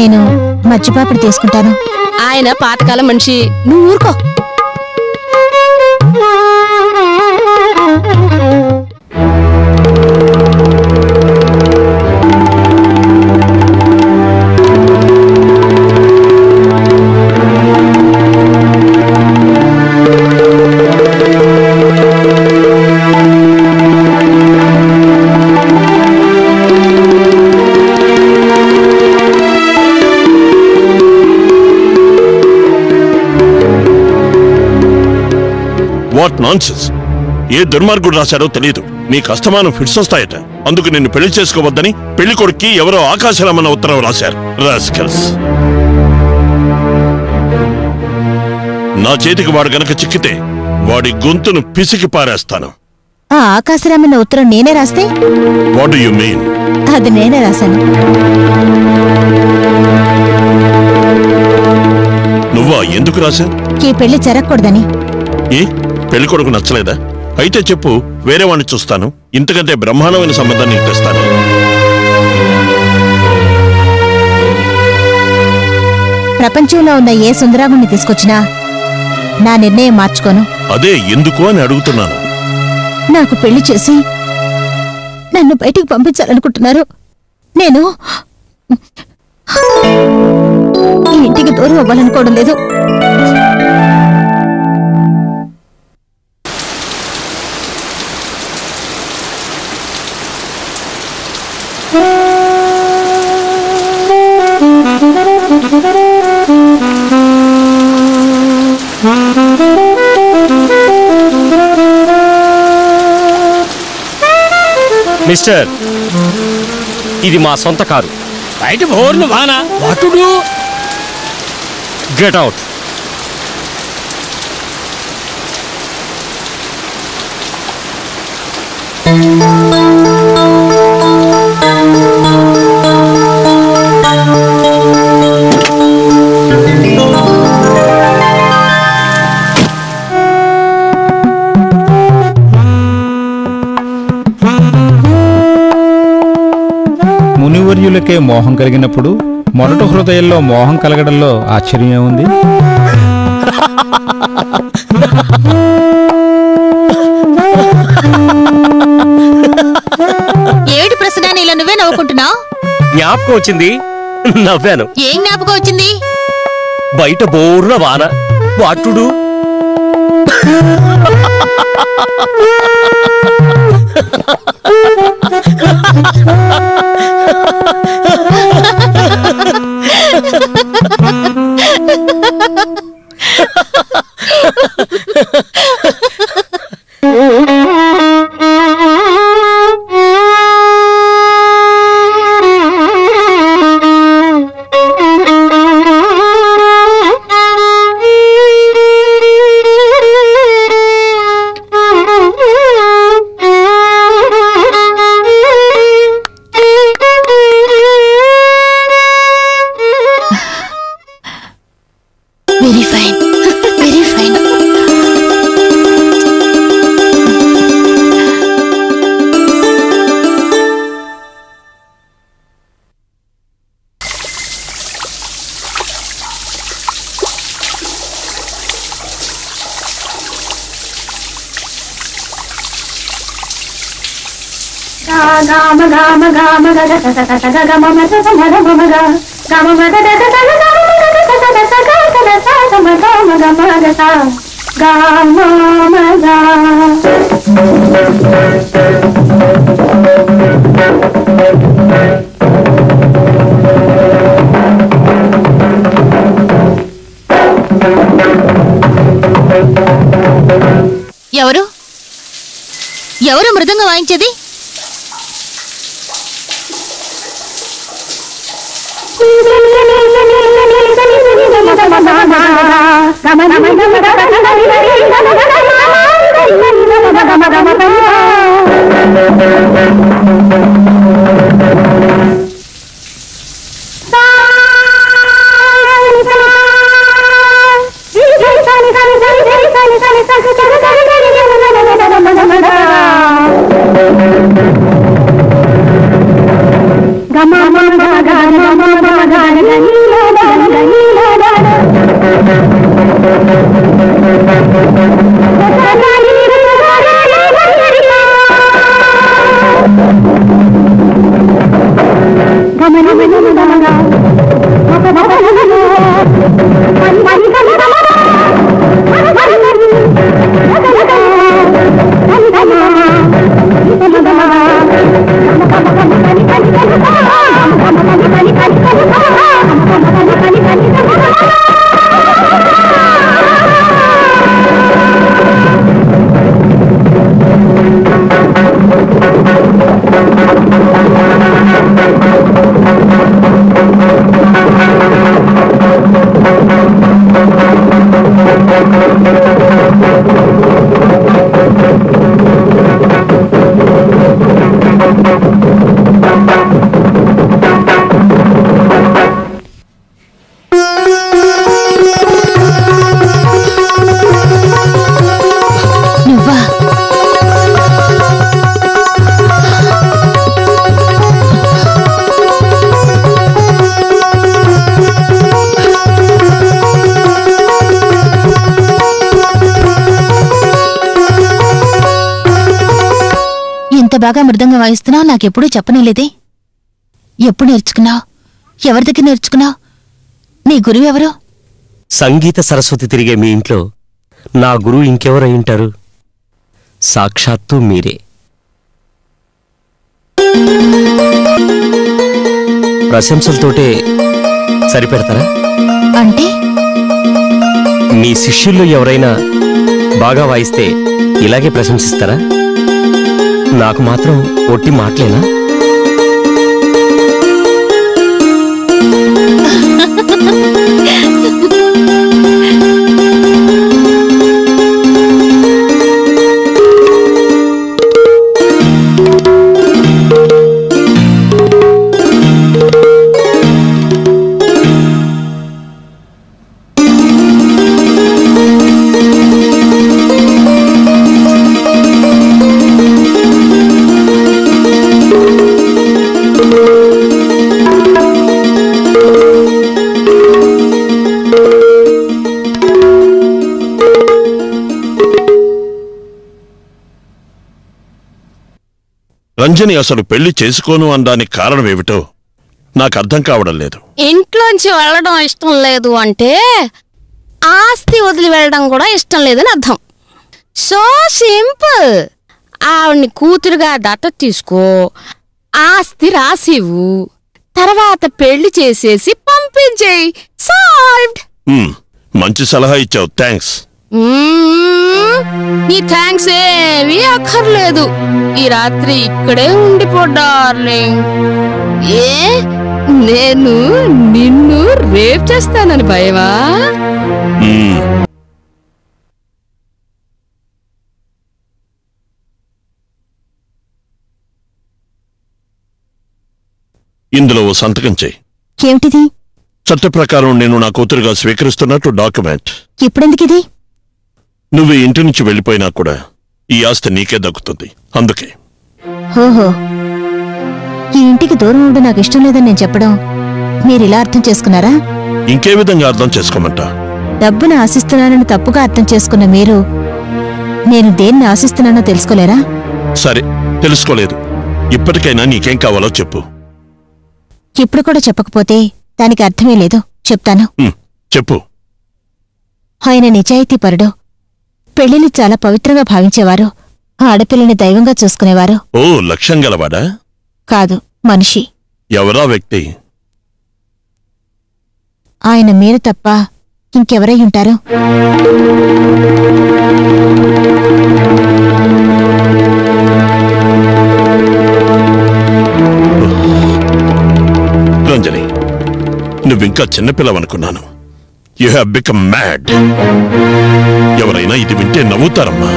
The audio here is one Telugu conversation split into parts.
నేను మజ్జిపాపిడి తీసుకుంటాను ఆయన పాతకాలం మనిషి నువ్వు ఊరుకో వాట్ నాన్సెన్స్ ఏ దుర్మార్గుడు రాశాడో తెలియదు నీకు అస్తమానం ఫిట్స్ వస్తాయట అందుకు నిన్ను పెళ్లి చేసుకోవద్దని పెళ్లి కొడుక్కి ఎవరో ఆకాశరామన్న ఉత్తరం రాశారు రాస్కల్స్ నా చేతికి వాడు గనక చిక్కితే వాడి గొంతును పిసికి పారేస్తాను ఆ ఆకాశరామన్న ఉత్తరం నేనే రాస్తే వాట్ యు మీన్ అది నేనే రాశాను నువ్వా ఎందుకు రాశా ఈ పెళ్లి జరగకూడదని ఏ పెళ్లి కొడుకు నచ్చలేదా అయితే చెప్పు వేరే వాడిని చూస్తాను ఇంతకంటే బ్రహ్మాండమైన సంబంధాన్ని నీకు తెస్తాను ప్రపంచంలో ఉన్న ఏ సుందరాగుణ్ణి తీసుకొచ్చినా నా నిర్ణయం మార్చుకోను అదే ఎందుకు అని అడుగుతున్నాను నాకు పెళ్లి చేసి నన్ను బయటికి పంపించాలనుకుంటున్నారు నేను ఈ ఇంటికి దూరం అవ్వాలనుకోవడం లేదు మిస్టర్ ఇది మా సొంత కారు బయట బోర్ను వాన వటుడు గెట్ అవుట్ మునివర్యులకే మోహం కలిగినప్పుడు మొదట హృదయంలో మోహం కలగడంలో ఆశ్చర్యం ఉంది ఏడు ప్రశ్న ఇలా నువ్వే నవ్వుకుంటున్నావు జ్ఞాపకం వచ్చింది నవ్వాను ఏం జ్ఞాపకం వచ్చింది బయట బోర్న వాన వాటుడు వెరీ ఫైన్ వెరీ ఫైన్ ఎవరు ఎవరు మృదంగా వాయించేది గమ నువ్వా ఇంత బాగా మృదంగం వాయిస్తున్నావు నాకెప్పుడూ చెప్పనేలేదే ఎప్పుడు నేర్చుకున్నావు ఎవరి దగ్గర నేర్చుకున్నావు నీ గురువు ఎవరు సంగీత సరస్వతి తిరిగే మీ ఇంట్లో నా గురువు ఇంకెవరై ఉంటారు సాక్షాత్తు మీరే ప్రశంసలతోటే సరిపెడతారా అంటే మీ శిష్యుల్లో ఎవరైనా బాగా వాయిస్తే ఇలాగే ప్రశంసిస్తారా నాకు మాత్రం ఒట్టి మాటలేనా రంజని అసలు పెళ్లి చేసుకోను అనడానికి కారణం ఏమిటో నాకు అర్థం కావడం లేదు ఇంట్లోంచి వెళ్ళడం ఇష్టం లేదు అంటే ఆస్తి వదిలి వెళ్ళడం కూడా ఇష్టం లేదని అర్థం సో సింపుల్ ఆవిడ్ని కూతురుగా దత్త తీసుకో ఆస్తి రాసివు తర్వాత పెళ్లి చేసేసి పంపించేయి సాల్వ్డ్ హ్మ్, మంచి సలహా ఇచ్చావు థ్యాంక్స్ మ్మ్. నీ థ్యాంక్స్ ఏమీ అక్కర్లేదు ఈ రాత్రి ఇక్కడే ఉండిపో డార్లింగ్ ఏ నేను నిన్ను రేప్ చేస్తానని భయమా హ్మ్, ఇందులో ఓ సంతకం చేయి ఏమిటిది చట్ట ప్రకారం నేను నా కూతురుగా స్వీకరిస్తున్నట్టు డాక్యుమెంట్ ఇప్పుడెందుకిది నువ్వు ఈ ఇంటి నుంచి వెళ్ళిపోయినా కూడా ఈ ఆస్తి నీకే దక్కుతుంది అందుకే ఓహో ఈ ఇంటికి దూరం ఉండి నాకు ఇష్టం లేదని నేను చెప్పడం మీరు ఇలా అర్థం చేసుకున్నారా ఇంకే విధంగా అర్థం చేసుకోమంటా డబ్బును ఆశిస్తున్నానని తప్పుగా అర్థం చేసుకున్న మీరు నేను దేన్ని ఆశిస్తున్నానో తెలుసుకోలేరా సరే తెలుసుకోలేదు ఇప్పటికైనా నీకేం కావాలో చెప్పు ఇప్పుడు కూడా చెప్పకపోతే దానికి అర్థమే లేదు చెప్తాను హ్మ్, చెప్పు ఆయన నిజాయితీపరుడు పెళ్లిని చాలా పవిత్రంగా భావించేవారు ఆడపిల్లని దైవంగా చూసుకునేవారు ఓ లక్ష్యం గలవాడా కాదు మనిషి ఎవరా వ్యక్తి ఆయన మీరు తప్ప ఇంకెవరై ఉంటారు రంజని నువ్వింకా చిన్నపిల్లవనుకున్నాను యు హ్యావ్ బికమ్ మ్యాడ్ ఎవరైనా ఇది వింటే నవ్వుతారమ్మా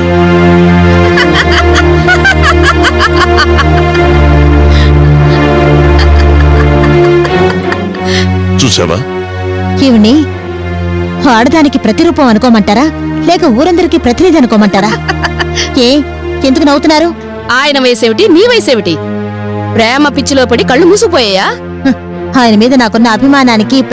చూసావా ఈవిని ఆడదానికి ప్రతిరూపం అనుకోమంటారా లేక ఊరందరికీ ప్రతినిధి అనుకోమంటారా ఏ ఎందుకు నవ్వుతున్నారు ఆయన వయసేమిటి నీ వయసేమిటి ప్రేమ పిచ్చిలో పడి కళ్ళు మూసిపోయాయా హ, ఆయన మీద నాకున్న అభిమానానికి